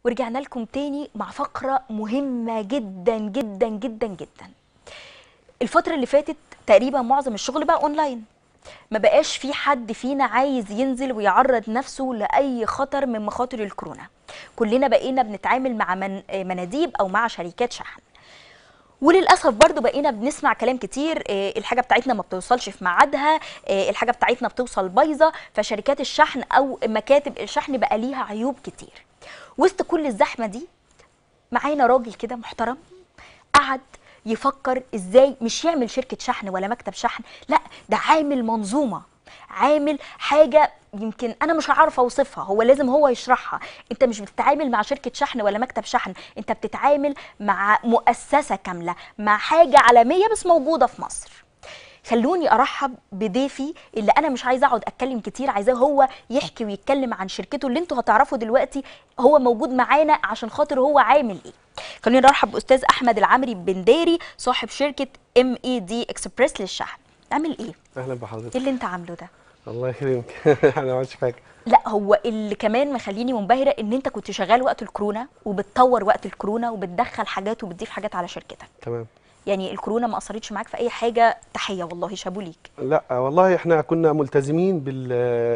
ورجعنا لكم تاني مع فقرة مهمة جدا جدا جدا جدا الفترة اللي فاتت تقريبا معظم الشغل بقى اونلاين ما بقاش في حد فينا عايز ينزل ويعرض نفسه لأي خطر من مخاطر الكورونا كلنا بقينا بنتعامل مع من مناديب أو مع شركات شحن وللاسف برضو بقينا بنسمع كلام كتير آه، الحاجه بتاعتنا ما بتوصلش في ميعادها آه، الحاجه بتاعتنا بتوصل بايظه فشركات الشحن او مكاتب الشحن بقى ليها عيوب كتير وسط كل الزحمه دي معانا راجل كده محترم قعد يفكر ازاي مش يعمل شركه شحن ولا مكتب شحن لا ده عامل منظومه عامل حاجه يمكن انا مش هعرف اوصفها هو لازم هو يشرحها انت مش بتتعامل مع شركه شحن ولا مكتب شحن انت بتتعامل مع مؤسسه كامله مع حاجه عالميه بس موجوده في مصر خلوني ارحب بضيفي اللي انا مش عايزه اقعد اتكلم كتير عايزاه هو يحكي ويتكلم عن شركته اللي انتوا هتعرفوا دلوقتي هو موجود معانا عشان خاطر هو عامل ايه خلوني نرحب باستاذ احمد العمري بنداري صاحب شركه ام اي دي اكسبريس للشحن عامل ايه اهلا ايه بحضرتك اللي انت عامله ده الله يكرمك انا ما عملتش حاجه لا هو اللي كمان مخليني منبهره ان انت كنت شغال وقت الكورونا وبتطور وقت الكورونا وبتدخل حاجات وبتضيف حاجات على شركتك تمام يعني الكورونا ما اثرتش معاك في اي حاجه تحيه والله شابو ليك لا والله احنا كنا ملتزمين بال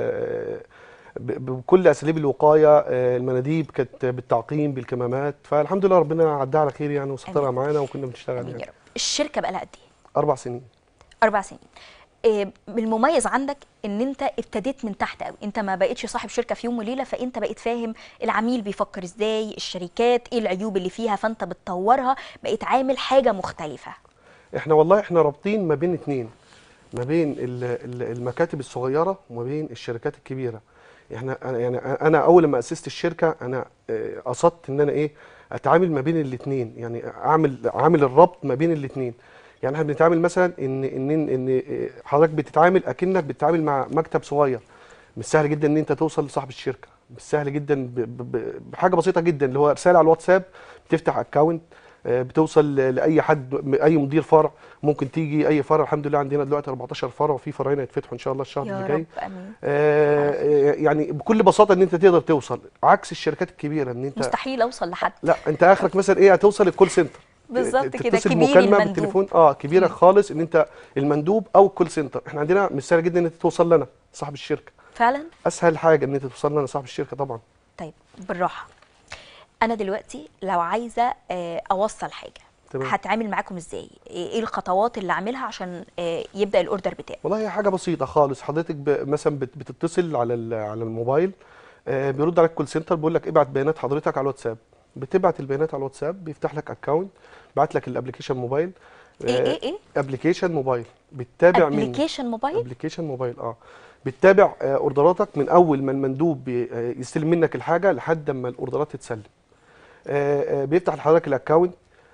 ب- بكل اساليب الوقايه آه، المناديب كانت بالتعقيم بالكمامات فالحمد لله ربنا عدها على خير يعني وسترها آمين. معانا وكنا بنشتغل امين يا يعني رب الشركه بقى لها قد ايه اربع سنين اربع سنين إيه، المميز عندك ان انت ابتديت من تحت قوي انت ما بقتش صاحب شركه في يوم وليله فانت بقيت فاهم العميل بيفكر ازاي الشركات ايه العيوب اللي فيها فانت بتطورها بقيت عامل حاجه مختلفه احنا والله احنا رابطين ما بين اتنين ما بين ال- ال- المكاتب الصغيره وما بين الشركات الكبيره احنا أنا- يعني انا اول ما اسست الشركه انا آه، قصدت ان انا ايه اتعامل ما بين الاتنين يعني اعمل عامل الربط ما بين الاتنين يعني احنا بنتعامل مثلا ان ان ان آه، حضرتك بتتعامل اكنك بتتعامل مع مكتب صغير مش سهل جدا ان انت توصل لصاحب الشركه مش سهل جدا ب- ب- ب- بحاجه بسيطه جدا اللي هو رساله على الواتساب بتفتح اكونت بتوصل ل- لاي حد م- اي مدير فرع ممكن تيجي اي فرع الحمد لله عندنا دلوقتي 14 فرع وفي فرعين هيتفتحوا ان شاء الله الشهر يا اللي جاي رب امين آه، آه، يعني بكل بساطه ان انت تقدر توصل عكس الشركات الكبيره ان انت مستحيل اوصل لحد لا انت اخرك مثلا ايه هتوصل الكول سنتر بالظبط ت- كده، تتصل كبير مكالمه المندوب. بالتليفون اه كبيره خالص ان انت المندوب او الكول سنتر احنا عندنا مش سهل جدا ان انت توصل لنا صاحب الشركه فعلا اسهل حاجه ان انت توصل لنا صاحب الشركه طبعا طيب بالراحه انا دلوقتي لو عايزه آه، اوصل حاجه تمام. هتعامل معاكم ازاي ايه الخطوات اللي اعملها عشان آه، يبدا الاوردر بتاعي والله هي حاجه بسيطه خالص حضرتك ب... مثلا بت... بتتصل على ال... على الموبايل آه بيرد عليك كول سنتر بيقول لك ابعت بيانات حضرتك على الواتساب بتبعت البيانات على الواتساب بيفتح لك اكونت بعت لك الابلكيشن موبايل ايه ايه ايه ابلكيشن موبايل بتتابع من ابلكيشن موبايل ابلكيشن موبايل اه بتتابع آه، اوردراتك من اول ما المندوب بي- آه، يستلم منك الحاجه لحد ما الاوردرات تتسلم آه، آه، بيفتح لحضرتك الاكونت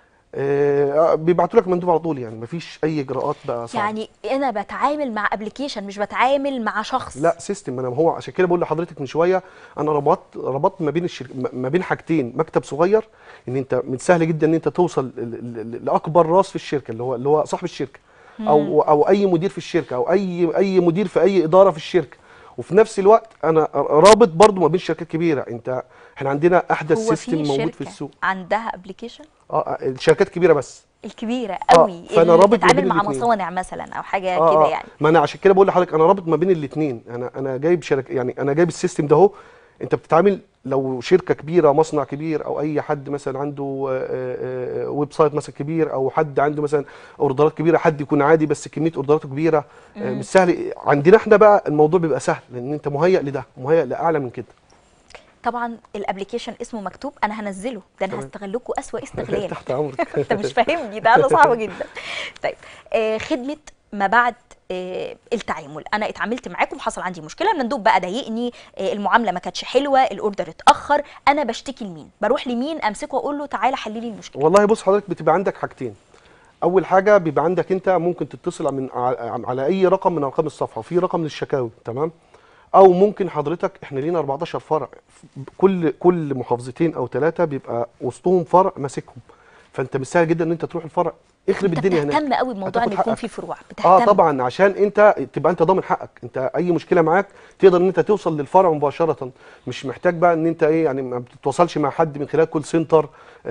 آه، بيبعتوا لك مندوب على طول يعني مفيش اي اجراءات بقى صعبه يعني انا بتعامل مع ابلكيشن مش بتعامل مع شخص لا سيستم انا هو عشان كده بقول لحضرتك من شويه انا ربطت ربطت ما بين الشرك ما بين حاجتين مكتب صغير ان انت من سهل جدا ان انت توصل ل- ل- ل- لاكبر راس في الشركه اللي هو اللي هو صاحب الشركه او او اي مدير في الشركه او اي اي مدير في اي اداره في الشركه وفي نفس الوقت انا رابط برضو ما بين شركات كبيره انت احنا عندنا احدث هو سيستم في موجود شركه في السوق عندها ابلكيشن اه آه، الشركات كبيره بس الكبيره آه، قوي فأنا اللي رابط ما بتتعامل بين مع الاتنين. مصانع مثلا او حاجه آه، كده آه. يعني ما انا عشان كده بقول لحضرتك انا رابط ما بين الاثنين انا انا جايب شركه يعني انا جايب السيستم ده اهو انت بتتعامل لو شركه كبيره مصنع كبير او اي حد مثلا عنده آه، آه، آه، ويب سايت مثلا كبير او حد عنده مثلا اوردرات كبيره حد يكون عادي بس كميه اوردراته كبيره آه، مش سهل عندنا احنا بقى الموضوع بيبقى سهل لان انت مهيئ لده مهيئ لاعلى من كده طبعا الابلكيشن اسمه مكتوب انا هنزله ده انا تمام. هستغلكوا اسوأ استغلال تحت امرك انت مش فاهمني ده انا صعب جدا طيب آه خدمه ما بعد آه التعامل انا اتعاملت معاكم حصل عندي مشكله المندوب بقى ضايقني آه المعامله ما كانتش حلوه الاوردر اتاخر انا بشتكي لمين بروح لمين امسكه واقول له تعالى حل لي المشكله والله بص حضرتك بتبقى عندك حاجتين اول حاجه بيبقى عندك انت ممكن تتصل من ع- على اي رقم من ارقام الصفحه وفي رقم للشكاوي تمام او ممكن حضرتك احنا لينا 14 فرع كل كل محافظتين او ثلاثه بيبقى وسطهم فرع ماسكهم فانت مش سهل جدا ان انت تروح الفرع اخرب انت الدنيا هناك بتهتم قوي بموضوع ان هتاخد يكون حقك. في فروع بتهتم اه طبعا عشان انت تبقى انت ضامن حقك انت اي مشكله معاك تقدر ان انت توصل للفرع مباشره مش محتاج بقى ان انت ايه يعني ما بتتواصلش مع حد من خلال كول سنتر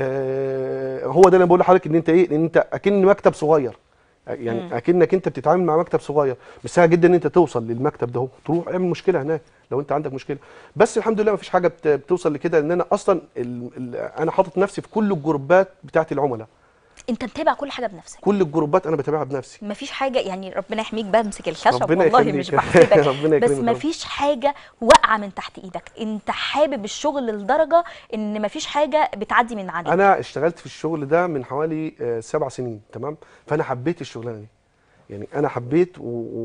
آه هو ده اللي انا بقول لحضرتك ان انت ايه ان انت اكن مكتب صغير يعني مم. اكنك انت بتتعامل مع مكتب صغير بس سهل جدا ان انت توصل للمكتب ده هو تروح اعمل مشكله هناك لو انت عندك مشكله بس الحمد لله ما فيش حاجه بت- بتوصل لكده لان انا اصلا ال ال انا حاطط نفسي في كل الجروبات بتاعت العملاء انت متابع كل حاجه بنفسك كل الجروبات انا بتابعها بنفسي مفيش حاجه يعني ربنا يحميك بمسك الخشب ربنا والله يخليك. مش بحسدك ربنا بس يكرمك يا رب. مفيش حاجه واقعه من تحت ايدك انت حابب الشغل لدرجه ان مفيش حاجه بتعدي من عليك انا اشتغلت في الشغل ده من حوالي آه، سبع سنين تمام فانا حبيت الشغلانه دي يعني انا حبيت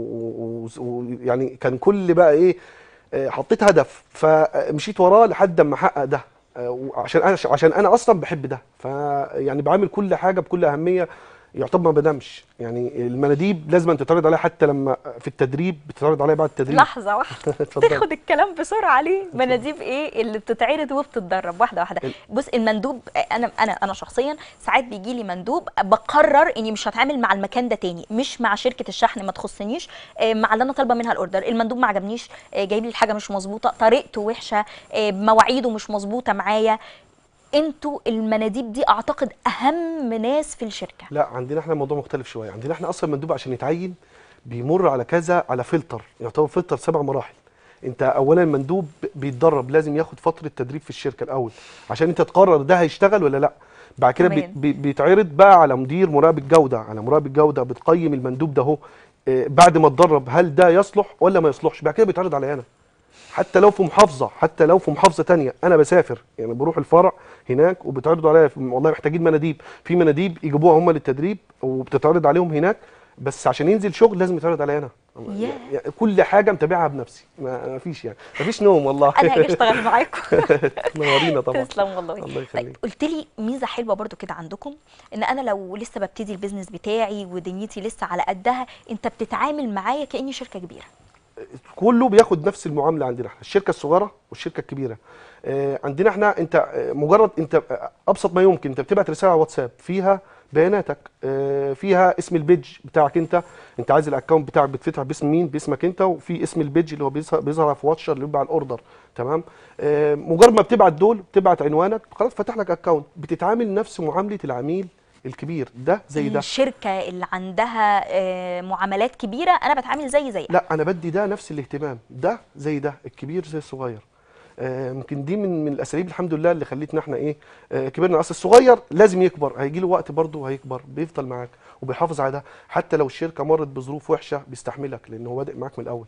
ويعني كان كل بقى ايه آه، حطيت هدف فمشيت وراه لحد ما احقق ده آه، وعشان انا عشان انا اصلا بحب ده فيعني بعمل كل حاجه بكل اهميه يعتبر ما بدمش يعني المناديب لازم أن تتعرض عليها حتى لما في التدريب بتتعرض عليها بعد التدريب لحظه واحده اتفضل. تاخد الكلام بسرعه ليه مناديب ايه اللي بتتعرض وبتتدرب واحده واحده ال- بص المندوب انا انا انا شخصيا ساعات بيجي لي مندوب بقرر اني مش هتعامل مع المكان ده تاني مش مع شركه الشحن ما تخصنيش آه، مع اللي انا طالبه منها الاوردر المندوب ما عجبنيش آه، جايب لي الحاجه مش مظبوطه طريقته وحشه آه، مواعيده مش مظبوطه معايا انتوا المناديب دي اعتقد اهم ناس في الشركه لا عندنا احنا الموضوع مختلف شويه عندنا احنا اصلا مندوب عشان يتعين بيمر على كذا على فلتر يعتبر فلتر سبع مراحل انت اولا المندوب بيتدرب لازم ياخد فتره تدريب في الشركه الاول عشان انت تقرر ده هيشتغل ولا لا بعد كده بي تمام. بي بيتعرض بقى على مدير مراقب الجوده على مراقب الجوده بتقيم المندوب ده اهو اه، بعد ما اتدرب هل ده يصلح ولا ما يصلحش بعد كده بيتعرض عليا انا حتى لو في محافظه حتى لو في محافظه تانية انا بسافر يعني بروح الفرع هناك وبتعرضوا عليا والله محتاجين مناديب في مناديب يجيبوها هم للتدريب وبتتعرض عليهم هناك بس عشان ينزل شغل لازم يتعرض عليا انا ياه. يعني كل حاجه متابعها بنفسي ما ما فيش يعني ما فيش نوم والله انا هاجي اشتغل معاكم نورينا طبعا تسلم والله الله طيب يخليك قلت لي ميزه حلوه برضو كده عندكم ان انا لو لسه ببتدي البيزنس بتاعي ودنيتي لسه على قدها انت بتتعامل معايا كاني شركه كبيره كله بياخد نفس المعامله عندنا احنا الشركه الصغيره والشركه الكبيره آه، عندنا احنا انت آه، مجرد انت آه، ابسط ما يمكن انت بتبعت رساله على واتساب فيها بياناتك آه، فيها اسم البيج بتاعك انت انت عايز الاكونت بتاعك بتفتح باسم مين باسمك انت وفي اسم البيج اللي هو بيظهر بيظهر في واتشر اللي بيبقى على الاوردر تمام آه، مجرد ما بتبعت دول بتبعت عنوانك خلاص فتح لك اكونت بتتعامل نفس معامله العميل الكبير ده زي ده الشركه اللي عندها آه، معاملات كبيره انا بتعامل زي زيك لا انا بدي ده نفس الاهتمام ده زي ده الكبير زي الصغير آه، يمكن دي من من الاساليب الحمد لله اللي خلتنا احنا ايه آه، كبرنا اصل الصغير لازم يكبر هيجي له وقت برضه هيكبر بيفضل معاك وبيحافظ على ده حتى لو الشركه مرت بظروف وحشه بيستحملك لان هو بادئ معاك من الاول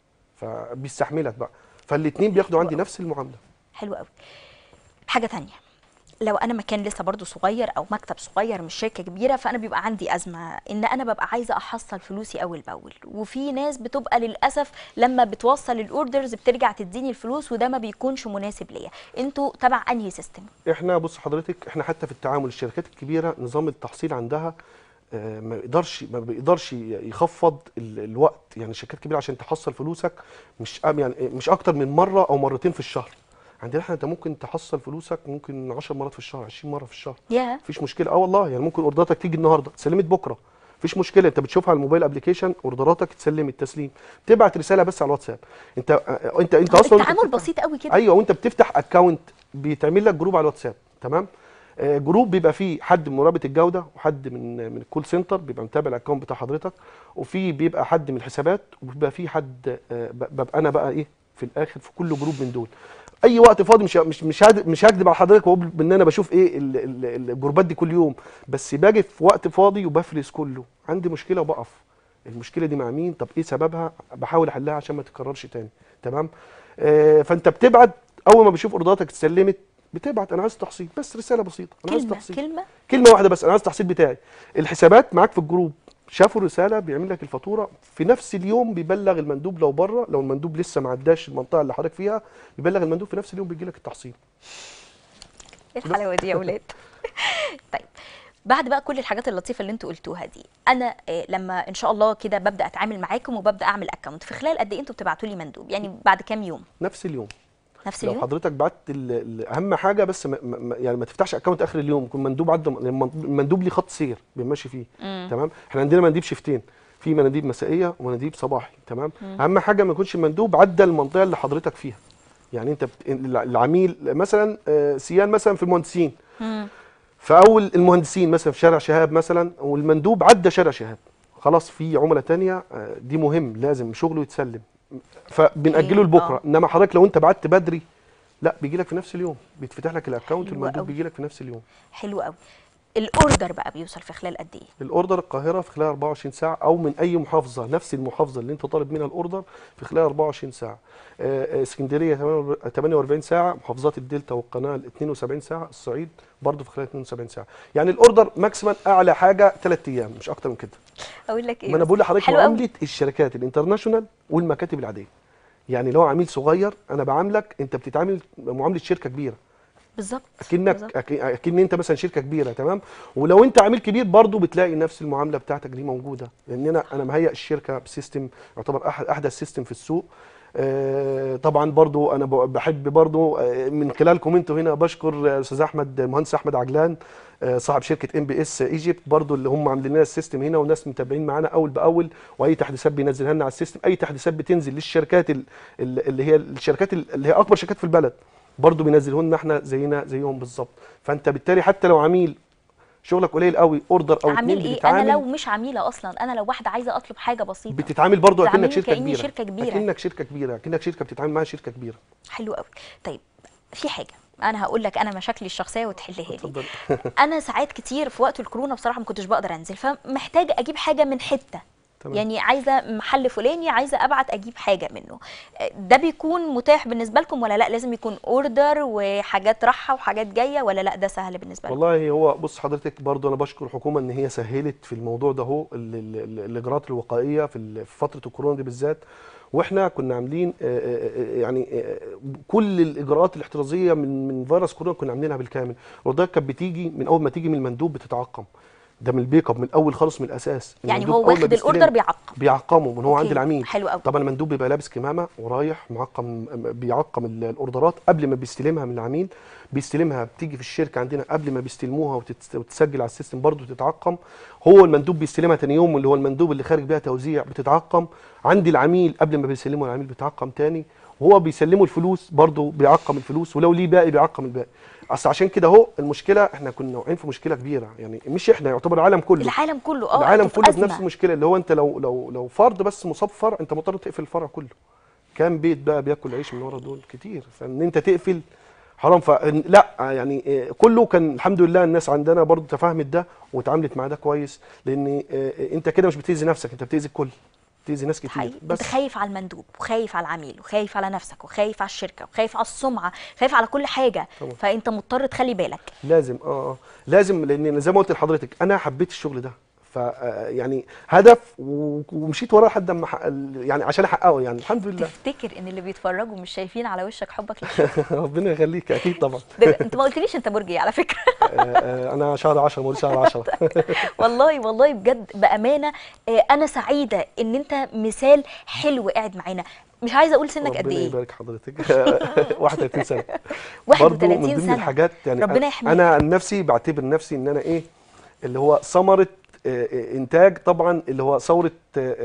فبيستحملك بقى فالاثنين بياخدوا عندي نفس المعامله حلو قوي حاجه تانية لو انا مكان لسه برضو صغير او مكتب صغير مش شركه كبيره فانا بيبقى عندي ازمه ان انا ببقى عايزه احصل فلوسي اول باول وفي ناس بتبقى للاسف لما بتوصل الاوردرز بترجع تديني الفلوس وده ما بيكونش مناسب ليا انتوا تبع انهي سيستم احنا بص حضرتك احنا حتى في التعامل الشركات الكبيره نظام التحصيل عندها آه، ما بيقدرش ما بيقدرش يخفض ال- الوقت يعني الشركات الكبيره عشان تحصل فلوسك مش أم- يعني مش اكتر من مره او مرتين في الشهر عندنا احنا انت ممكن تحصل فلوسك ممكن 10 مرات في الشهر 20 مره في الشهر يا مفيش مشكله اه والله يعني ممكن اوردراتك تيجي النهارده اتسلمت بكره مفيش مشكله انت بتشوفها على الموبايل ابلكيشن اوردراتك اتسلمت تسليم تبعت رساله بس على الواتساب انت آه، انت انت اصلا وانت التعامل بتفتح- بسيط قوي كده ايوه وانت بتفتح اكونت بيتعمل لك جروب على الواتساب تمام آه، جروب بيبقى فيه حد من مراقبه الجوده وحد من من الكول سنتر بيبقى متابع الاكونت بتاع حضرتك وفي بيبقى حد من الحسابات وبيبقى فيه حد آه، ب- ببقى انا بقى ايه في الاخر في كل جروب من دول اي وقت فاضي مش مش مش هاد- مش هكدب على حضرتك واقول ان انا بشوف ايه ال- ال- الجروبات دي كل يوم بس باجي في وقت فاضي وبفرز كله عندي مشكله وبقف المشكله دي مع مين طب ايه سببها بحاول احلها عشان ما تتكررش تاني تمام آه فانت بتبعت اول ما بشوف اوردراتك اتسلمت بتبعت انا عايز تحصيل بس رساله بسيطه انا عايز كلمه تحصيل كلمه كلمه واحده بس انا عايز التحصيل بتاعي الحسابات معاك في الجروب شافوا الرساله بيعمل لك الفاتوره في نفس اليوم بيبلغ المندوب لو بره لو المندوب لسه ما عداش المنطقه اللي حضرتك فيها بيبلغ المندوب في نفس اليوم بيجي لك التحصيل ايه الحلاوه دي يا اولاد طيب بعد بقى كل الحاجات اللطيفه اللي انتوا قلتوها دي انا آه، لما ان شاء الله كده ببدا اتعامل معاكم وببدا اعمل اكونت في خلال قد ايه انتوا بتبعتوا لي مندوب يعني بعد كام يوم نفس اليوم نفس لو اليوم حضرتك بعت ال- ال- اهم حاجه بس ما ما- يعني ما تفتحش اكونت اخر اليوم يكون مندوب عدى المندوب ليه خط سير بيمشي فيه مم. تمام احنا عندنا مناديب شيفتين في مناديب مسائيه ومناديب صباحي تمام اهم حاجه ما يكونش المندوب عدى المنطقه اللي حضرتك فيها يعني انت بت... العميل مثلا آه، سيان مثلا في المهندسين مم. فاول المهندسين مثلا في شارع شهاب مثلا والمندوب عدى شارع شهاب خلاص في عملاء تانية آه، دي مهم لازم شغله يتسلم فبنأجله أوكي، لبكره آه. انما حضرتك لو انت بعت بدري لا بيجي لك في نفس اليوم بيتفتح لك الاكونت حلو والمندوب أوي. بيجي لك في نفس اليوم حلو قوي الاوردر بقى بيوصل في خلال قد ايه الاوردر القاهره في خلال 24 ساعه او من اي محافظه نفس المحافظه اللي انت طالب منها الاوردر في خلال 24 ساعه آه، آه، اسكندريه 48 ساعه محافظات الدلتا والقناه 72 ساعه الصعيد برضه في خلال 72 ساعه يعني الاوردر ماكسيمم اعلى حاجه 3 ايام مش اكتر من كده اقول لك ايه ما انا بس؟ بقول لحضرتك حلو قوي. معامله الشركات الانترناشونال والمكاتب العاديه يعني لو عميل صغير انا بعاملك انت بتتعامل معامله شركه كبيره بالظبط اكنك بالظبط. أك- اكن انت مثلا شركه كبيره تمام ولو انت عميل كبير برضه بتلاقي نفس المعامله بتاعتك دي موجوده لان انا انا مهيئ الشركه بسيستم يعتبر احد احدث سيستم في السوق آه، طبعا برضو انا ب- بحب برضو آه، من خلالكم انتوا هنا بشكر آه، استاذ احمد مهندس احمد عجلان آه، صاحب شركه ام بي اس ايجيبت برضو اللي هم عاملين لنا السيستم هنا وناس متابعين معانا اول باول واي تحديثات بينزلها لنا على السيستم اي تحديثات بتنزل للشركات ال- ال- اللي هي الشركات ال- اللي هي اكبر شركات في البلد برضو بينزلوا لنا احنا زينا زيهم بالظبط فانت بالتالي حتى لو عميل شغلك قليل قوي اوردر او اتنين عميل ايه انا بتتعامل لو مش عميله اصلا انا لو واحده عايزه اطلب حاجه بسيطه بتتعامل برضو اكنك بتعاملني شركه كأني كبيره شركة كبيرة. اكنك شركه كبيره اكنك شركه بتتعامل معاها شركه كبيره حلو قوي طيب في حاجه انا هقول لك انا مشاكلي الشخصيه وتحلها لي اتفضل انا ساعات كتير في وقت الكورونا بصراحه ما كنتش بقدر انزل فمحتاج اجيب حاجه من حته تمام. يعني عايزه محل فلاني عايزه ابعت اجيب حاجه منه ده بيكون متاح بالنسبه لكم ولا لا لازم يكون اوردر وحاجات رايحه وحاجات جايه ولا لا ده سهل بالنسبه لكم والله هو بص حضرتك برضو انا بشكر الحكومه ان هي سهلت في الموضوع ده هو ال- ال- ال- الاجراءات الوقائيه في ال- في فتره الكورونا دي بالذات واحنا كنا عاملين آه، آه، آه، يعني آه، كل الاجراءات الاحترازيه من من فيروس كورونا كنا عاملينها بالكامل الوردات كانت بتيجي من اول ما تيجي من المندوب بتتعقم ده من البيك اب من الاول خالص من الاساس يعني المندوب هو أول ما واخد بيستلم الاوردر بيعقم بيعقمه من هو أوكي، عند العميل حلو قوي. طبعا المندوب بيبقى لابس كمامه ورايح معقم بيعقم ال- الاوردرات قبل ما بيستلمها من العميل بيستلمها بتيجي في الشركه عندنا قبل ما بيستلموها وتت- وتتسجل على السيستم برضه تتعقم هو المندوب بيستلمها تاني يوم اللي هو المندوب اللي خارج بيها توزيع بتتعقم عند العميل قبل ما بيسلمه العميل بيتعقم تاني وهو بيسلمه الفلوس برضه بيعقم الفلوس ولو ليه باقي بيعقم الباقي اصل عشان كده اهو المشكله احنا كنا واقعين في مشكله كبيره يعني مش احنا يعتبر العالم كله العالم كله اه العالم انتوا كله في بنفس أزمة. المشكله اللي هو انت لو لو لو فرد بس مصاب فرع انت مضطر تقفل الفرع كله كام بيت بقى بياكل عيش من ورا دول كتير فان انت تقفل حرام فلا يعني آه، كله كان الحمد لله الناس عندنا برضو تفهمت ده واتعاملت مع ده كويس لان آه، انت كده مش بتاذي نفسك انت بتاذي الكل بتاذي ناس كتير حقيقي بس انت خايف على المندوب وخايف على العميل وخايف على نفسك وخايف على الشركه وخايف على السمعه خايف على كل حاجه طبعا. فانت مضطر تخلي بالك لازم اه اه لازم لان زي ما قلت لحضرتك انا حبيت الشغل ده ف آه، يعني هدف و- ومشيت وراه لحد ما أحقق- يعني عشان احققه يعني الحمد لله تفتكر ان اللي بيتفرجوا مش شايفين على وشك حبك للشغل ربنا يخليك اكيد طبعا ده انت ما قلتليش انت برج ايه على فكره آه، آه، انا شهر 10 مواليد شهر 10 والله والله بجد بامانه آه، انا سعيده ان انت مثال حلو قاعد معانا مش عايزه اقول سنك قد ربنا ايه يبارك حضرتك 31 سنه برضو 31 من ضمن سنة. الحاجات يعني ربنا أنا- يحميك. انا عن نفسي بعتبر نفسي ان انا ايه اللي هو ثمره آه، آه، انتاج طبعا اللي هو ثوره آه،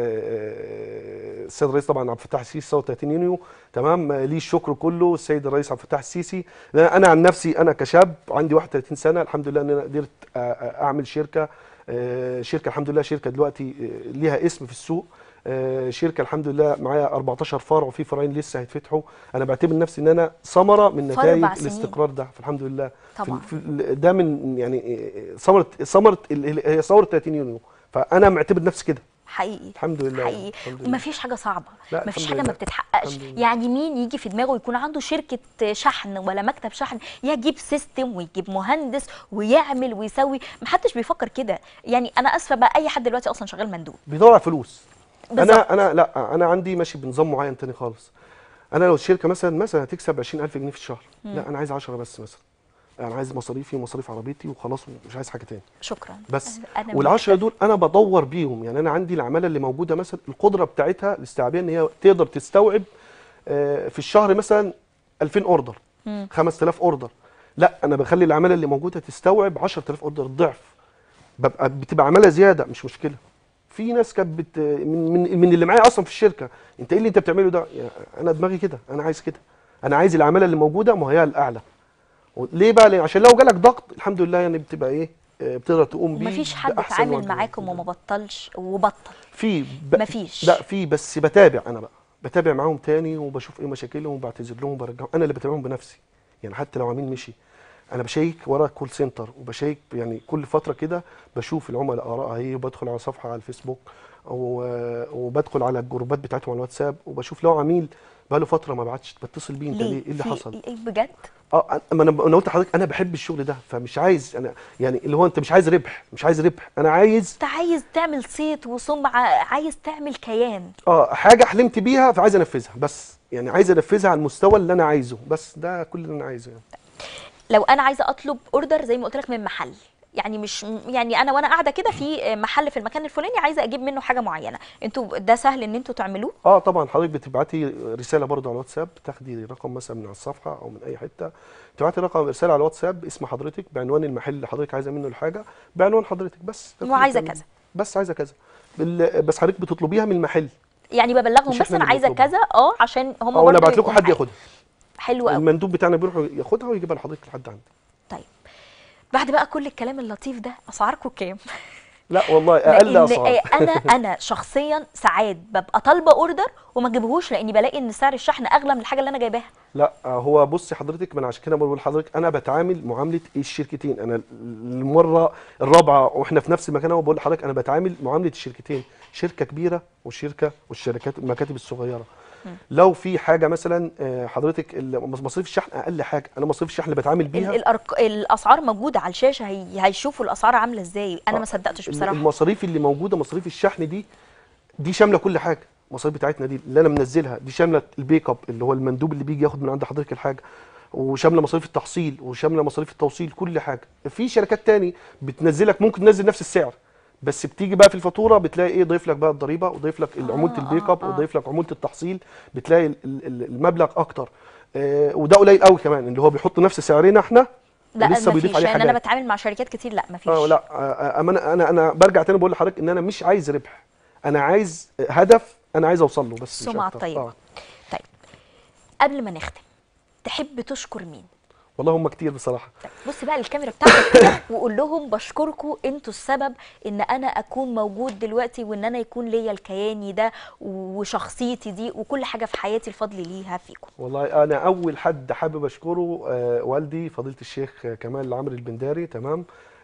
آه، السيد الرئيس طبعا عبد الفتاح السيسي ثوره 30 يونيو تمام آه، ليه الشكر كله السيد الرئيس عبد الفتاح السيسي لأن انا عن نفسي انا كشاب عندي 31 سنه الحمد لله ان انا قدرت آه، آه، اعمل شركه آه، شركه الحمد لله شركه دلوقتي آه، ليها اسم في السوق آه، شركه الحمد لله معايا 14 فرع وفي فرعين لسه هيتفتحوا انا بعتبر نفسي ان انا ثمره من في نتائج أربع سنين. الاستقرار ده فالحمد لله في- طبعا. في ال- ده من يعني آه، ثمره ثمره ال- هي ثوره 30 يونيو فانا معتبر نفسي كده حقيقي الحمد لله حقيقي الحمد لله. وما فيش حاجه صعبه لا، ما فيش الحمد حاجه ما لله. بتتحققش الحمد لله. يعني مين يجي في دماغه يكون عنده شركه شحن ولا مكتب شحن يجيب سيستم ويجيب مهندس ويعمل ويسوي محدش بيفكر كده يعني انا اسفه بقى اي حد دلوقتي اصلا شغال مندوب بيدور على فلوس بالظبط. انا انا لا انا عندي ماشي بنظام معين تاني خالص انا لو الشركه مثلا مثلا هتكسب 20000 جنيه في الشهر لا انا عايز 10 بس مثلا انا عايز مصاريفي ومصاريف عربيتي وخلاص مش عايز حاجه تاني شكرا بس أنا والعشرة دول انا بدور بيهم يعني انا عندي العماله اللي موجوده مثلا القدره بتاعتها الاستيعابيه ان هي تقدر تستوعب آه، في الشهر مثلا 2000 اوردر 5000 اوردر لا انا بخلي العماله اللي موجوده تستوعب 10000 اوردر ضعف ببقى بتبقى عماله زياده مش مشكله في ناس كانت بت... من, من من اللي معايا اصلا في الشركه انت ايه اللي انت بتعمله ده يعني انا دماغي كده انا عايز كده انا عايز العماله اللي موجوده مهيئه الاعلى ليه بقى ليه؟ عشان لو جالك ضغط الحمد لله يعني بتبقى ايه آه، بتقدر تقوم بيه ومفيش حد بأحسن اتعامل وجه. معاكم وما بطلش وبطل في ب... مفيش. لا في بس بتابع انا بقى بتابع معاهم تاني وبشوف ايه مشاكلهم وبعتذر لهم وبرجعهم انا اللي بتابعهم بنفسي يعني حتى لو عميل مشي انا بشيك ورا كول سنتر وبشيك يعني كل فتره كده بشوف العملاء ارائها ايه وبدخل على صفحه على الفيسبوك و- وبدخل على الجروبات بتاعتهم على الواتساب وبشوف لو عميل بقاله فتره ما بعتش بتصل بيه انت ليه ايه اللي في- حصل إيه بجد اه أنا- ما انا انا قلت لحضرتك انا بحب الشغل ده فمش عايز انا يعني اللي هو انت مش عايز ربح مش عايز ربح انا عايز انت عايز تعمل صيت وسمعه عايز تعمل كيان اه حاجه حلمت بيها فعايز انفذها بس يعني عايز انفذها على المستوى اللي انا عايزه بس ده كل اللي انا عايزه يعني لو انا عايزه اطلب اوردر زي ما قلت لك من محل يعني مش يعني انا وانا قاعده كده في محل في المكان الفلاني عايزه اجيب منه حاجه معينه انتوا ده سهل ان انتوا تعملوه اه طبعا حضرتك بتبعتي رساله برضو على الواتساب تاخدي رقم مثلا من على الصفحه او من اي حته تبعتي رقم رساله على الواتساب اسم حضرتك بعنوان المحل اللي حضرتك عايزه منه الحاجه بعنوان حضرتك بس ده كل وعايزة اللي كذا. بس عايزه كذا بال... بس حضرتك بتطلبيها من المحل يعني ببلغهم مش بس احنا انا اللي عايزه بنطلبها. كذا اه عشان هم او انا برضه ابعت لكم يبقوا حد معايا. ياخدها حلو قوي المندوب بتاعنا بيروح ياخدها ويجيبها لحضرتك لحد عندك طيب بعد بقى كل الكلام اللطيف ده اسعاركم كام لا والله اقل لان اسعار آه، انا انا شخصيا ساعات ببقى طالبه اوردر وما اجيبهوش لاني بلاقي ان سعر الشحن اغلى من الحاجه اللي انا جايباها لا هو بصي حضرتك من عشان كده بقول لحضرتك انا بتعامل معامله الشركتين انا المره الرابعه واحنا في نفس المكان اهو بقول لحضرتك انا بتعامل معامله الشركتين شركه كبيره والشركه والشركات المكاتب الصغيره لو في حاجه مثلا آه، حضرتك ال- مصاريف الشحن اقل حاجه انا مصاريف الشحن اللي بتعامل ال- بيها الأرق... الاسعار موجوده على الشاشه هي... هيشوفوا الاسعار عامله ازاي انا آه، ما صدقتش ال- بصراحه المصاريف اللي موجوده مصاريف الشحن دي دي شامله كل حاجه المصاريف بتاعتنا دي اللي انا منزلها دي شامله البيك اب اللي هو المندوب اللي بيجي ياخد من عند حضرتك الحاجه وشامله مصاريف التحصيل وشامله مصاريف التوصيل كل حاجه في شركات تاني بتنزلك ممكن تنزل نفس السعر بس بتيجي بقى في الفاتوره بتلاقي ايه ضيف لك بقى الضريبه وضيف لك عموله آه، البيك اب آه. وضيف لك عموله التحصيل بتلاقي ال- ال- المبلغ اكتر آه وده قليل قوي كمان اللي هو بيحط نفس سعرنا احنا لا ولسه بيضيف مفيش عليه يعني حاجات انا بتعامل مع شركات كتير لا مفيش اه لا آه، انا انا انا برجع تاني بقول لحضرتك ان انا مش عايز ربح انا عايز هدف انا عايز اوصل له بس مش السمعه أكتر. الطيبه آه. طيب قبل ما نختم تحب تشكر مين والله هم كتير بصراحه طيب بص بقى الكاميرا بتاعتك كده وقول لهم بشكركم انتوا السبب ان انا اكون موجود دلوقتي وان انا يكون ليا الكياني ده وشخصيتي دي وكل حاجه في حياتي الفضل ليها فيكم والله انا اول حد حابب اشكره آه والدي فضيله الشيخ آه، كمال العمري البنداري تمام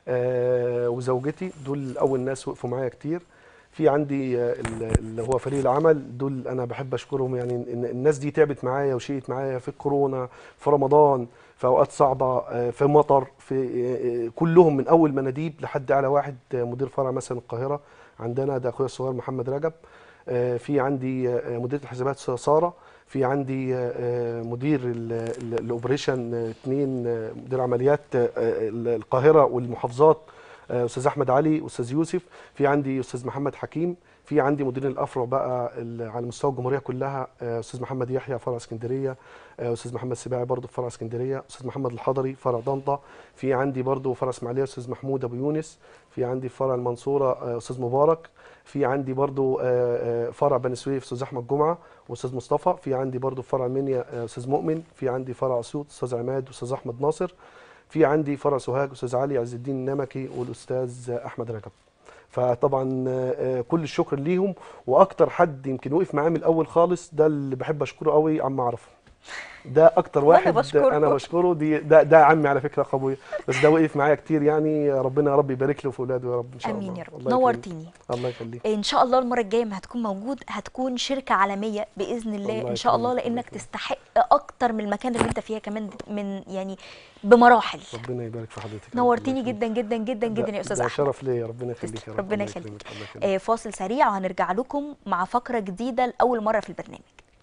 آه وزوجتي دول اول ناس وقفوا معايا كتير في عندي آه، ال- اللي هو فريق العمل دول انا بحب اشكرهم يعني إن الناس دي تعبت معايا وشقت معايا في الكورونا في رمضان في اوقات صعبه آه، في مطر في آه، آه، كلهم من اول مناديب لحد اعلى واحد آه، مدير فرع مثلا القاهره عندنا ده اخويا الصغير محمد رجب آه، في عندي آه، مديريه الحسابات ساره في عندي آه، آه، مدير ال- ال- الاوبريشن آه، اثنين آه، مدير عمليات آه، ال- القاهره والمحافظات آه، استاذ احمد علي استاذ يوسف في عندي استاذ محمد حكيم في عندي مدير الافرع بقى ال- على مستوى الجمهوريه كلها آه، استاذ محمد يحيى فرع اسكندريه آه، استاذ محمد سباعي برضه في فرع اسكندريه استاذ محمد الحضري فرع طنطا في عندي برضه فرع اسماعيليه استاذ محمود ابو يونس في عندي في فرع المنصوره آه، استاذ مبارك في عندي برضو آه، آه، فرع بني سويف استاذ احمد جمعه واستاذ مصطفى في عندي برضو في فرع المنيا آه، استاذ مؤمن في عندي فرع اسيوط استاذ عماد واستاذ احمد ناصر في عندي فرع سوهاج استاذ علي عز الدين النمكي والاستاذ احمد رجب فطبعا آه، آه، كل الشكر ليهم واكتر حد يمكن وقف معايا من الاول خالص ده اللي بحب اشكره قوي عم اعرفه ده اكتر وأنا واحد بشكره. انا بشكره دي ده ده عمي على فكره ابويا بس ده وقف معايا كتير يعني ربنا يا رب يبارك له في اولاده يا رب ان شاء الله امين يا رب الله يكرمك. نورتيني الله يخليك ان شاء الله المره الجايه ما هتكون موجود هتكون شركه عالميه باذن الله الله ان شاء الله يكرمك، الله لانك يكرمك. تستحق اكتر من المكان اللي انت فيها كمان من يعني بمراحل ربنا يبارك في حضرتك يا رب. نورتيني الله جدا جدا جدا يخليك. جدا يا ده- استاذ ده احمد شرف ليا ربنا يخليك يا تسلم. رب ربنا الله يخليك. يكرمك، الله يخليك. آه، فاصل سريع وهنرجع لكم مع فقره جديده لاول مره في البرنامج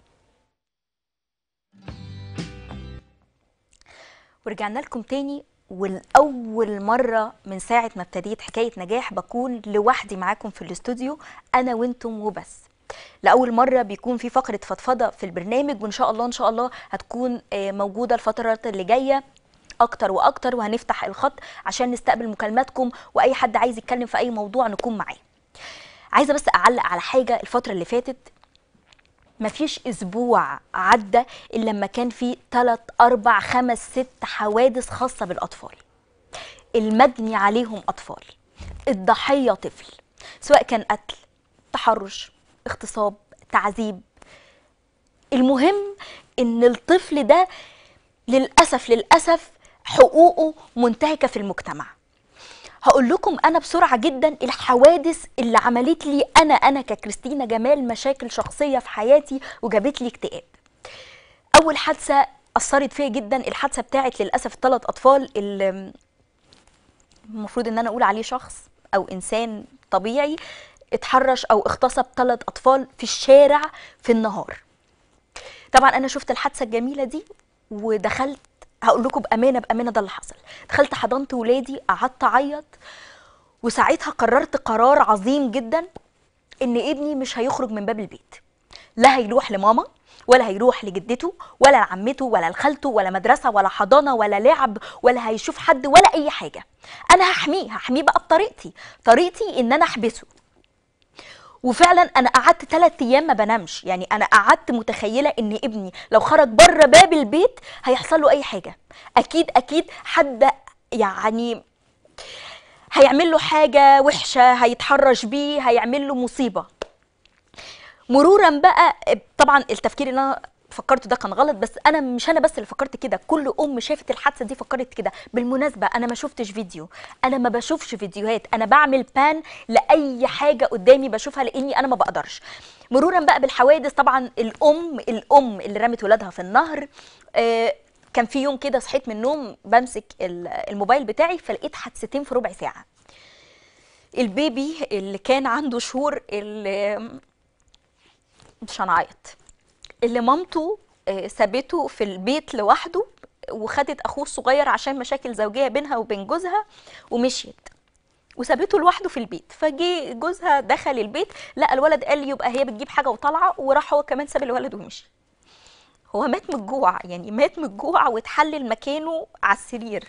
ورجعنا لكم تاني والأول مرة من ساعة ما ابتديت حكاية نجاح بكون لوحدي معاكم في الاستوديو أنا وانتم وبس لاول مره بيكون في فقره فضفضه في البرنامج وان شاء الله ان شاء الله هتكون آه، موجوده الفترات اللي جايه اكتر واكتر وهنفتح الخط عشان نستقبل مكالماتكم واي حد عايز يتكلم في اي موضوع نكون معاه عايزه بس اعلق على حاجه الفتره اللي فاتت مفيش اسبوع عدى الا لما كان في 3 4 5 6 حوادث خاصه بالاطفال المجني عليهم اطفال الضحيه طفل سواء كان قتل تحرش اغتصاب تعذيب المهم ان الطفل ده للاسف للاسف حقوقه منتهكه في المجتمع هقول لكم انا بسرعه جدا الحوادث اللي عملت لي انا انا ككريستينا جمال مشاكل شخصيه في حياتي وجابت لي اكتئاب اول حادثه اثرت فيا جدا الحادثه بتاعت للاسف الثلاث اطفال اللي المفروض ان انا اقول عليه شخص او انسان طبيعي اتحرش او اغتصب ثلاث اطفال في الشارع في النهار طبعا انا شفت الحادثه الجميله دي ودخلت هقول لكم بامانه بامانه ده اللي حصل دخلت حضنت ولادي قعدت اعيط وساعتها قررت قرار عظيم جدا ان ابني مش هيخرج من باب البيت لا هيروح لماما ولا هيروح لجدته ولا لعمته ولا لخالته ولا مدرسه ولا حضانه ولا لعب ولا هيشوف حد ولا اي حاجه انا هحميه هحميه بقى بطريقتي طريقتي ان انا احبسه وفعلا انا قعدت ثلاث ايام ما بنامش يعني انا قعدت متخيله ان ابني لو خرج بره باب البيت هيحصل له اي حاجه اكيد اكيد حد يعني هيعمل له حاجه وحشه هيتحرش بيه هيعمل له مصيبه مرورا بقى طبعا التفكير اللي انا فكرته ده كان غلط بس انا مش انا بس اللي فكرت كده كل ام شافت الحادثه دي فكرت كده بالمناسبه انا ما شفتش فيديو انا ما بشوفش فيديوهات انا بعمل بان لاي حاجه قدامي بشوفها لاني انا ما بقدرش مرورا بقى بالحوادث طبعا الام الام اللي رمت ولادها في النهر آه كان في يوم كده صحيت من النوم بمسك ال- الموبايل بتاعي فلقيت حادثتين في ربع ساعه البيبي اللي كان عنده شهور اللي مش هنعيط اللي مامته آه، سابته في البيت لوحده وخدت اخوه الصغير عشان مشاكل زوجيه بينها وبين جوزها ومشيت وسابته لوحده في البيت فجي جوزها دخل البيت لقى الولد قال لي يبقى هي بتجيب حاجه وطالعه وراح هو كمان ساب الولد ومشي هو مات من الجوع يعني مات من الجوع واتحلل مكانه على السرير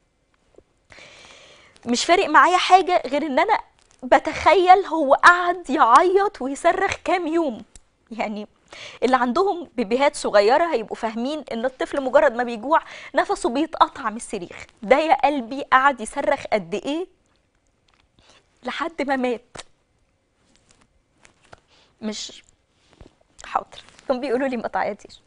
مش فارق معايا حاجه غير ان انا بتخيل هو قعد يعيط ويصرخ كام يوم يعني اللي عندهم بيبيهات صغيرة هيبقوا فاهمين ان الطفل مجرد ما بيجوع نفسه بيتقطع من الصريخ ده يا قلبي قعد يصرخ قد ايه لحد ما مات مش حاضر هم بيقولوا لي ما تعيطيش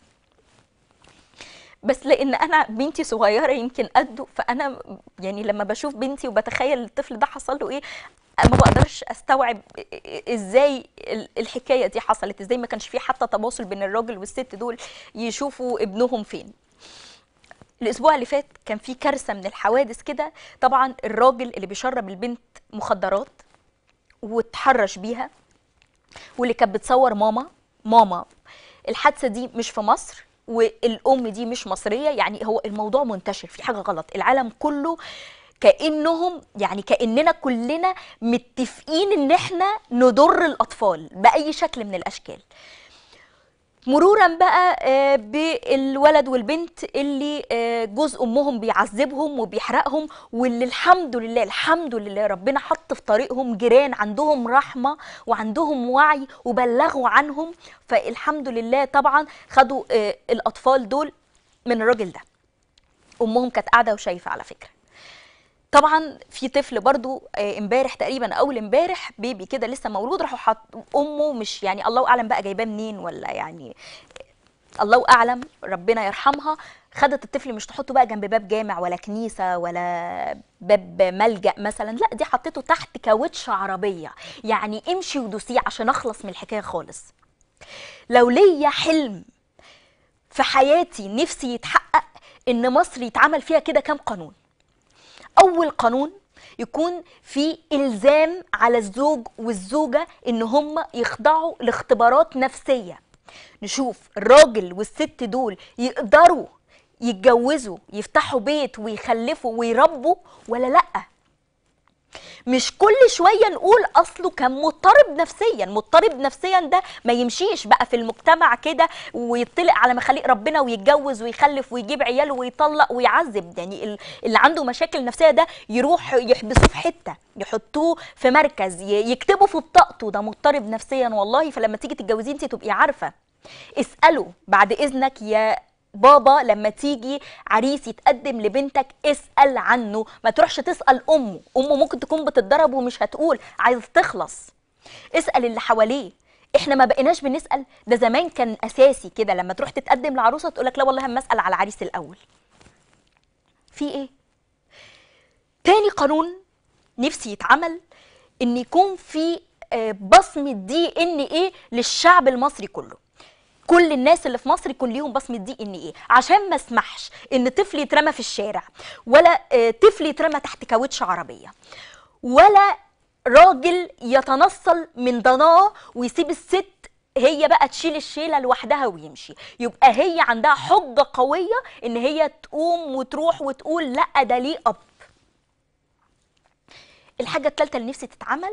بس لان انا بنتي صغيره يمكن قده فانا يعني لما بشوف بنتي وبتخيل الطفل ده حصل له ايه ما بقدرش استوعب ازاي ال- الحكايه دي حصلت ازاي ما كانش في حتى تواصل بين الراجل والست دول يشوفوا ابنهم فين الاسبوع اللي فات كان في كارثه من الحوادث كده طبعا الراجل اللي بيشرب البنت مخدرات واتحرش بيها واللي كانت بتصور ماما ماما الحادثه دي مش في مصر والام دي مش مصريه يعني هو الموضوع منتشر في حاجه غلط العالم كله كانهم يعني كاننا كلنا متفقين ان احنا نضر الاطفال باي شكل من الاشكال مرورا بقى آه، بالولد والبنت اللي آه، جوز امهم بيعذبهم وبيحرقهم واللي الحمد لله الحمد لله ربنا حط في طريقهم جيران عندهم رحمه وعندهم وعي وبلغوا عنهم فالحمد لله طبعا خدوا آه، الاطفال دول من الراجل ده امهم كانت قاعده وشايفه على فكره طبعا في طفل برضو آه، امبارح تقريبا اول امبارح بيبي كده لسه مولود راحوا حط امه مش يعني الله اعلم بقى جايباه منين ولا يعني الله اعلم ربنا يرحمها خدت الطفل مش تحطه بقى جنب باب جامع ولا كنيسه ولا باب ملجأ مثلا لا دي حطيته تحت كاوتش عربيه يعني امشي ودوسيه عشان اخلص من الحكايه خالص لو ليا حلم في حياتي نفسي يتحقق ان مصر يتعمل فيها كده كام قانون اول قانون يكون في الزام على الزوج والزوجه ان هم يخضعوا لاختبارات نفسيه نشوف الراجل والست دول يقدروا يتجوزوا يفتحوا بيت ويخلفوا ويربوا ولا لا مش كل شويه نقول اصله كان مضطرب نفسيا مضطرب نفسيا ده ما يمشيش بقى في المجتمع كده ويطلق على مخاليق ربنا ويتجوز ويخلف ويجيب عيال ويطلق ويعذب يعني ال- اللي عنده مشاكل نفسيه ده يروح يحبسوه في حته يحطوه في مركز ي- يكتبوا في بطاقته ده مضطرب نفسيا والله فلما تيجي تتجوزيه انت تبقي عارفه اساله بعد اذنك يا بابا لما تيجي عريس يتقدم لبنتك اسال عنه ما تروحش تسال امه امه ممكن تكون بتتضرب ومش هتقول عايز تخلص اسال اللي حواليه احنا ما بقيناش بنسال ده زمان كان اساسي كده لما تروح تتقدم لعروسه تقول لك لا والله اما اسال على العريس الاول في ايه تاني قانون نفسي يتعمل ان يكون في آه، بصمه دي ان ايه للشعب المصري كله كل الناس اللي في مصر يكون ليهم بصمه دي ان ايه عشان ما اسمحش ان طفل يترمى في الشارع ولا آه، طفل يترمى تحت كاوتش عربيه ولا راجل يتنصل من ضناه ويسيب الست هي بقى تشيل الشيله لوحدها ويمشي يبقى هي عندها حجه قويه ان هي تقوم وتروح وتقول لا ده ليه اب الحاجه الثالثه اللي نفسي تتعمل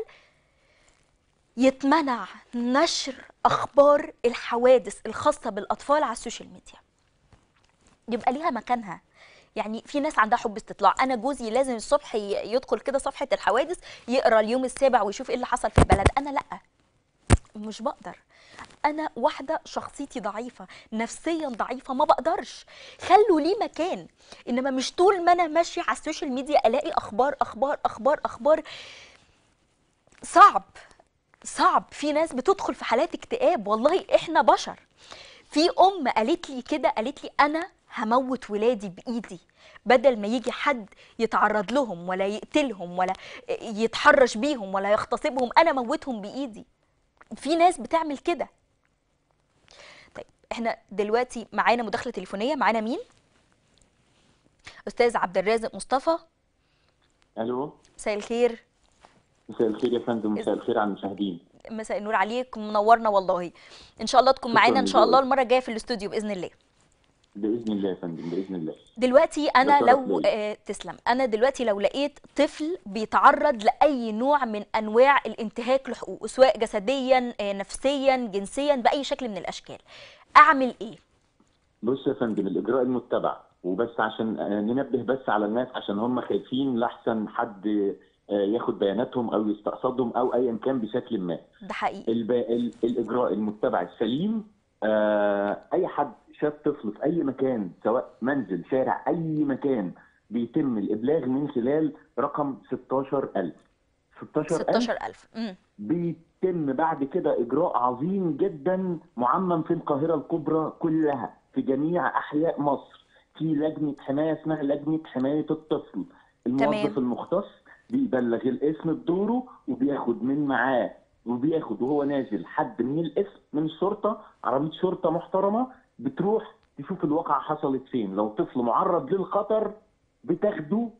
يتمنع نشر اخبار الحوادث الخاصه بالاطفال على السوشيال ميديا يبقى ليها مكانها يعني في ناس عندها حب استطلاع انا جوزي لازم الصبح ي- يدخل كده صفحه الحوادث يقرا اليوم السابع ويشوف ايه اللي حصل في البلد انا لا مش بقدر انا واحده شخصيتي ضعيفه نفسيا ضعيفه ما بقدرش خلوا لي مكان انما مش طول ما انا ماشيه على السوشيال ميديا الاقي اخبار اخبار اخبار اخبار صعب صعب في ناس بتدخل في حالات اكتئاب والله احنا بشر في ام قالت لي كده قالت لي انا هموت ولادي بايدي بدل ما يجي حد يتعرض لهم ولا يقتلهم ولا يتحرش بيهم ولا يغتصبهم انا موتهم بايدي في ناس بتعمل كده طيب احنا دلوقتي معانا مداخله تليفونيه معانا مين استاذ عبد الرازق مصطفى الو مساء الخير مساء الخير يا فندم مساء الخير على المشاهدين مساء النور عليك منورنا والله ان شاء الله تكون شكراً معانا ان شاء الله لذوقك. المره الجايه في الاستوديو باذن الله باذن الله يا فندم باذن الله دلوقتي انا ده شرف لو ليا. آه تسلم انا دلوقتي لو لقيت طفل بيتعرض لاي نوع من انواع الانتهاك لحقوقه سواء جسديا آه نفسيا جنسيا باي شكل من الاشكال اعمل ايه بص يا فندم الاجراء المتبع وبس عشان آه، ننبه بس على الناس عشان هم خايفين لاحسن حد آه، ياخد بياناتهم او يستقصدهم او ايا كان بشكل ما ده حقيقي الب... ال... الاجراء المتبع السليم آه اي حد شاف طفل في اي مكان سواء منزل شارع اي مكان بيتم الابلاغ من خلال رقم 16000 16000 16000 امم بيتم بعد كده اجراء عظيم جدا معمم في القاهره الكبرى كلها في جميع احياء مصر في لجنه حمايه اسمها لجنه حمايه الطفل الموظف تمام. المختص بيبلغ الاسم بدوره وبياخد من معاه وبياخد وهو نازل حد من الاسم من الشرطه عربيه شرطه محترمه بتروح تشوف الواقعه حصلت فين لو طفل معرض للخطر بتاخده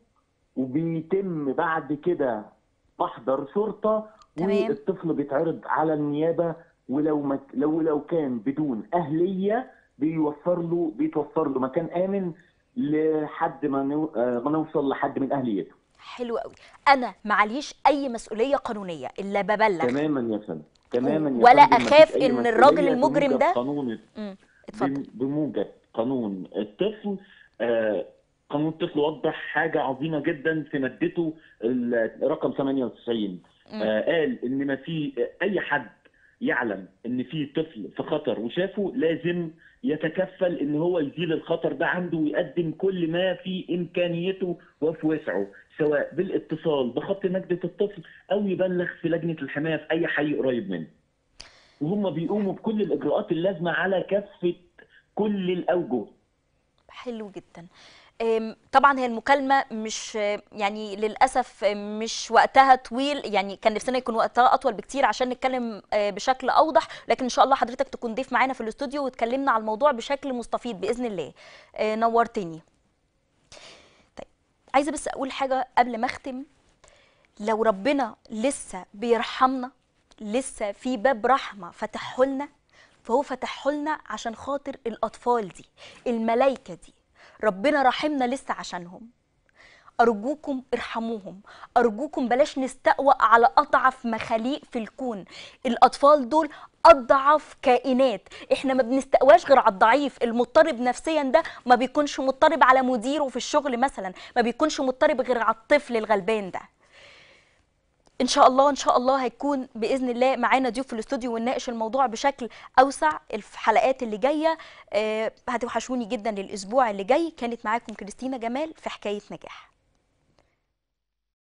وبيتم بعد كده محضر شرطه تمام. والطفل بيتعرض على النيابه ولو مك... لو لو كان بدون اهليه بيوفر له بيتوفر له مكان امن لحد ما نو... آه، ما نوصل لحد من اهليته حلو قوي انا معليش اي مسؤوليه قانونيه الا ببلغ تماما يا فندم تماما يا ولا فندم، مفيش أخاف أي إن الراجل مسؤولية المجرم بموجب ده- قانون امم اتفضل بم- بموجب قانون الطفل آه، قانون الطفل وضح حاجة عظيمة جدا في مادته ال- رقم 98 آه، قال إن ما في أي حد يعلم إن في طفل في خطر وشافه لازم يتكفل إن هو يزيل الخطر ده عنده ويقدم كل ما في إمكانيته وفي وسعه سواء بالاتصال بخط نجدة الطفل أو يبلغ في لجنة الحماية في أي حي قريب منه وهم بيقوموا بكل الإجراءات اللازمة على كافة كل الأوجه حلو جدا أم، طبعا هي المكالمة مش يعني للأسف مش وقتها طويل يعني كان نفسنا يكون وقتها أطول بكتير عشان نتكلم آه، بشكل أوضح لكن إن شاء الله حضرتك تكون ضيف معانا في الاستوديو وتكلمنا على الموضوع بشكل مستفيض بإذن الله آه، نورتني طيب عايزة بس أقول حاجة قبل ما أختم لو ربنا لسه بيرحمنا لسه في باب رحمة فتحه لنا فهو فتحه لنا عشان خاطر الأطفال دي الملايكة دي ربنا رحمنا لسه عشانهم ارجوكم ارحموهم ارجوكم بلاش نستقوى على اضعف مخاليق في الكون الاطفال دول اضعف كائنات احنا ما بنستقواش غير على الضعيف المضطرب نفسيا ده ما بيكونش مضطرب على مديره في الشغل مثلا ما بيكونش مضطرب غير على الطفل الغلبان ده ان شاء الله ان شاء الله هيكون باذن الله معانا ضيوف في الاستوديو ونناقش الموضوع بشكل اوسع الحلقات اللي جايه آه، هتوحشوني جدا للاسبوع اللي جاي كانت معاكم كريستينا جمال في حكايه نجاح